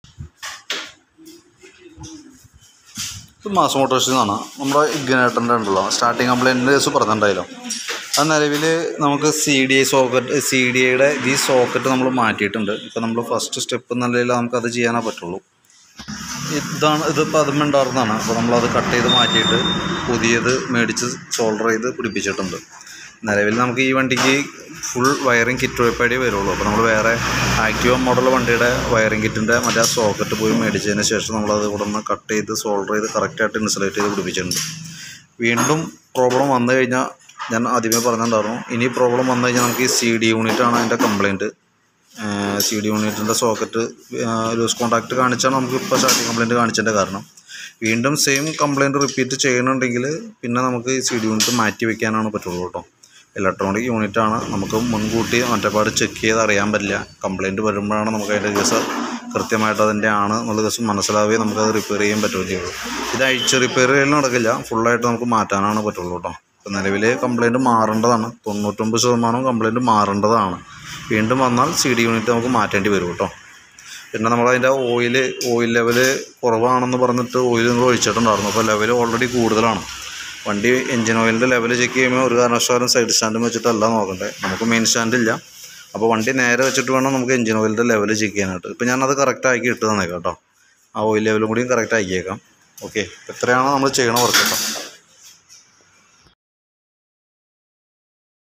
ഇത് മാസ് മോട്ടോഴ്സിൽ നിന്നാണ് നമ്മുടെ ഇഗ്നേറ്ററിൻ്റെ ഉണ്ടല്ലോ സ്റ്റാർട്ടിങ് കംപ്ലൈൻറ്റിൻ്റെ കേസ് പറഞ്ഞിട്ടുണ്ടായല്ലോ അത് നിലവിൽ നമുക്ക് C D I socket C D ഐയുടെ ഈ സോക്കറ്റ് നമ്മൾ മാറ്റിയിട്ടുണ്ട് ഇപ്പോൾ നമ്മൾ ഫസ്റ്റ് സ്റ്റെപ്പ് എന്ന നിലയിൽ നമുക്കത് ചെയ്യാനേ പറ്റുള്ളൂ ഇതാണ് ഇതിപ്പോൾ അതും ഉണ്ടായിരുന്നതാണ് അപ്പോൾ നമ്മളത് കട്ട് ചെയ്ത് മാറ്റിയിട്ട് പുതിയത് മേടിച്ച് സോൾഡർ ചെയ്ത് പിടിപ്പിച്ചിട്ടുണ്ട് നിലവിൽ നമുക്ക് ഈ വണ്ടിക്ക് ഫുൾ വയറിംഗ് കിറ്റ് ഉൾപ്പെടെ വരുള്ളൂ അപ്പോൾ നമ്മൾ വേറെ ആക്റ്റീവ മോഡൽ വണ്ടിയുടെ വയറിംഗ് കിറ്റിൻ്റെ മറ്റേ ആ സോക്കറ്റ് പോയി മേടിച്ചതിന് ശേഷം നമ്മളത് ഇവിടെ നിന്ന് കട്ട് ചെയ്ത് സോൾഡർ ചെയ്ത് കറക്റ്റായിട്ട് ഇൻസുലേറ്റ് ചെയ്ത് പിടിപ്പിച്ചിട്ടുണ്ട് വീണ്ടും പ്രോബ്ലം വന്നു കഴിഞ്ഞാൽ ഞാൻ ആദ്യമേ പറഞ്ഞിട്ടുണ്ടായിരുന്നു ഇനി പ്രോബ്ലം വന്നു കഴിഞ്ഞാൽ നമുക്ക് ഈ സി ഡി യൂണിറ്റാണ് അതിൻ്റെ കംപ്ലയിൻറ്റ് സി ഡി യൂണിറ്റിൻ്റെ സോക്കറ്റ് ലൂസ് കോൺടാക്റ്റ് കാണിച്ചാണ് നമുക്ക് ഇപ്പോൾ സ്റ്റാർട്ടിങ് കംപ്ലയിൻറ്റ് കാണിച്ചതിൻ്റെ കാരണം വീണ്ടും സെയിം കംപ്ലയിൻറ്റ് റിപ്പീറ്റ് ചെയ്യണമെങ്കിൽ പിന്നെ നമുക്ക് ഈ സി ഡി യൂണിറ്റ് മാറ്റി വെക്കാനാണ് പറ്റുള്ളൂ കേട്ടോ ഇലക്ട്രോണിക് യൂണിറ്റാണ് നമുക്ക് മുൻകൂട്ടി മറ്റേപാട് ചെക്ക് ചെയ്ത് അറിയാൻ പറ്റില്ല കംപ്ലയിൻറ്റ് വരുമ്പോഴാണ് നമുക്ക് അതിൻ്റെ കേസ് കൃത്യമായിട്ട് അതിൻ്റെ ആണ് എന്നുള്ള ദിവസം മനസ്സിലാവുകയും നമുക്കത് റിപ്പയർ ചെയ്യാൻ പറ്റുകയും ചെയ്യുള്ളൂ ഇത് അഴിച്ച് റിപ്പയർ ചെയ്യൽ നടക്കില്ല ഫുള്ളായിട്ട് നമുക്ക് മാറ്റാനാണ് പറ്റുള്ളൂ കേട്ടോ ഇപ്പം നിലവിൽ കംപ്ലയിൻറ്റ് മാറേണ്ടതാണ് തൊണ്ണൂറ്റൊമ്പത് ശതമാനം കംപ്ലയിൻറ്റ് മാറേണ്ടതാണ് വീണ്ടും വന്നാൽ സി ഡി യൂണിറ്റ് നമുക്ക് മാറ്റേണ്ടി വരും കേട്ടോ പിന്നെ നമ്മളതിൻ്റെ ഓയിൽ ഓയിൽ ലെവൽ കുറവാണെന്ന് പറഞ്ഞിട്ട് ഓയിൽ നിങ്ങൾ ഒഴിച്ചിട്ടുണ്ടായിരുന്നു അപ്പോൾ ലെവൽ ഓൾറെഡി കൂടുതലാണ് വണ്ടി എഞ്ചിൻ ഓയിലിൻ്റെ ലെവൽ ചെക്ക് ചെയ്യുമ്പോൾ ഒരു കാരണവശാലും സൈഡ് സ്റ്റാൻഡും വെച്ചിട്ടല്ല നോക്കണ്ടേ നമുക്ക് മെയിൻ സ്റ്റാൻഡ് ഇല്ല അപ്പോൾ വണ്ടി നേരെ വെച്ചിട്ട് വേണം നമുക്ക് എഞ്ചിൻ ഓയിലിൻ്റെ ലെവൽ ചെക്ക് ചെയ്യാനായിട്ട് ഇപ്പോൾ ഞാനത് കറക്റ്റ് ആക്കി ഇട്ട് തന്നേക്കാം കേട്ടോ ആ ഓയിൽ ലെവലും കൂടിയും കറക്റ്റ് ആക്കിയേക്കാം ഓക്കെ ഇത്രയാണ് നമ്മൾ ചെയ്യണ വർക്ക് കേട്ടോ